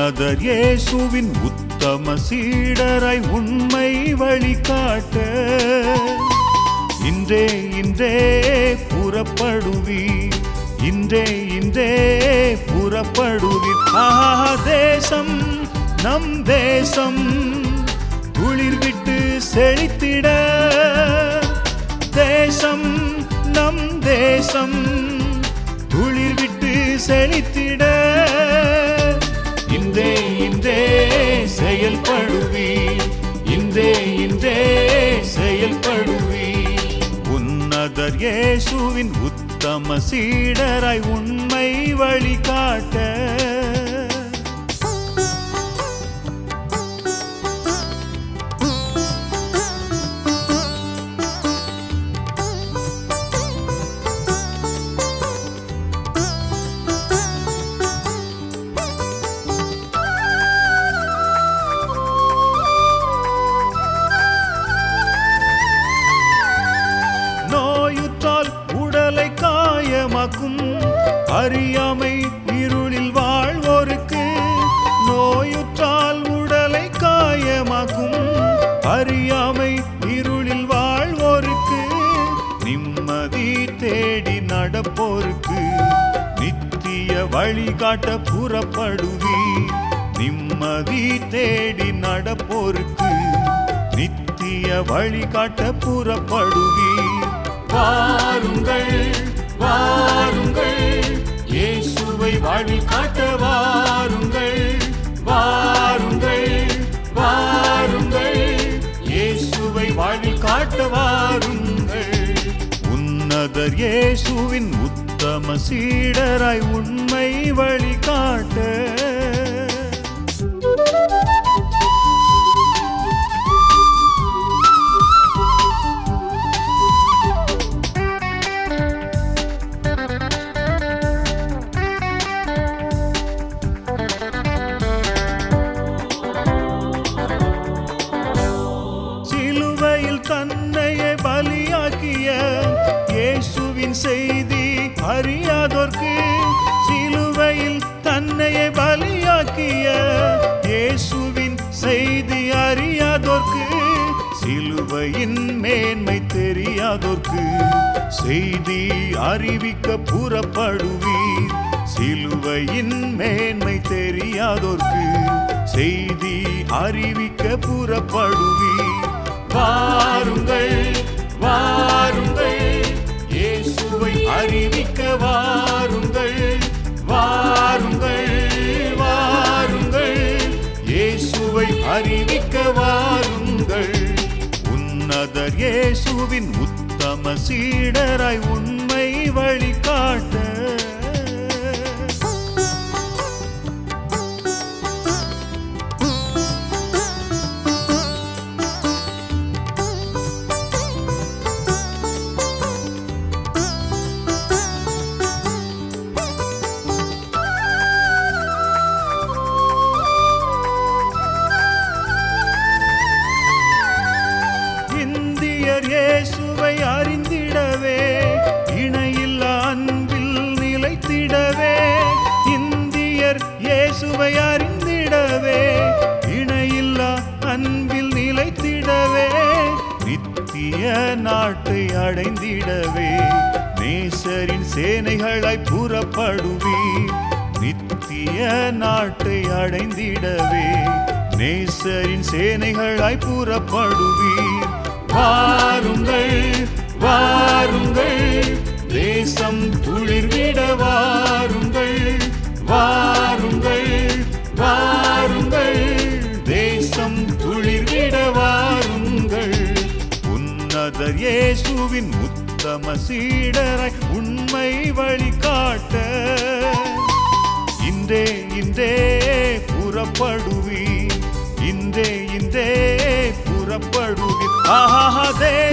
உன்னதர் இயேசுவின் உத்தம சீடராய் உண்மை வழிகாட்ட இன்றே இன்றே புறப்படுவி இன்றே இன்றே புறப்படுவி ஆஹா தேசம் நம் தேசம் துளிர் விட்டு செழித்திட தேசம் நம் தேசம் துளிர் விட்டு செழித்திட இன்றே இன்றே செயல்படுவி இன்றே இன்றே செயல்படுவி உன்னதர் இயேசுவின் உத்தம சீடராய் உண்மை வழிகாட்ட நோயுற்றால் உடலை காயமாக்கும் அறியாமை இருளில் வாழ்வோருக்கு நோயுற்றால் உடலை காயமாக்கும் அறியாமை இருளில் வாழ்வோருக்கு நிம்மதி தேடி நடப்போருக்கு நித்திய வழிகாட்ட புறப்படுவி நிம்மதி தேடி நடப்போருக்கு நித்திய வழிகாட்ட புறப்படுவி வாருங்கள் வாருங்கள் இயேசுவை வாழ்வில் காட்ட வாருங்கள் வாருங்கள் வாருங்கள் இயேசுவை வாழ்வில் காட்ட வாருங்கள் உன்னதர் இயேசுவின் உத்தம சீடராய் உண்மை வழிகாட்ட சிலுவையில் தன்னையே பலியாக்கிய இயேசுவின் செய்தி அறியாதோர்க்கு சிலுவையில் தன்னையே பலியாக்கிய இயேசுவின் செய்தி அறியாதோர்க்கு சிலுவையின் மேன்மை தெரியாதோர்க்கு செய்தி அறிவிக்க புறப்படுவீர் சிலுவையின் மேன்மை தெரியாதோர்க்கு செய்தி அறிவிக்க புறப்படுவீர் வாருங்கள் வாருங்கள் இயேசுவை அறிவிக்க வாருங்கள் வாருங்கள் வாருங்கள் இயேசுவை அறிவிக்க வாருங்கள் உன்னதர் இயேசுவின் உத்தம சீடராய் உண்மை வழிகாட்ட இந்தியர் இயேசுவை அறிந்திடவே இணையில்ல அன்பில் நிலைத்திடவே இந்தியர் இயேசுவை அறிந்திடவே இணையில்ல அன்பில் நிலைத்திடவே நித்திய நாட்டை அடைந்திடவே நேசரின் சேனைகளாய் புறப்படுவீர் நித்திய நாட்டை அடைந்திடவே நேசரின் சேனைகளாய் புறப்படுவீர் வாருங்கள் வாருங்கள் தேசம் துளிர்விட வாருங்கள் வாருங்கள் வாருங்கள் தேசம் துளிர்விட வாருங்கள் உன்னதர் இயேசுவின் உத்தம சீடராய் உண்மை வழிகாட்ட இன்றே இன்றே புறப்படுவி இன்றே இன்றே புறப்படுவி ஆஹா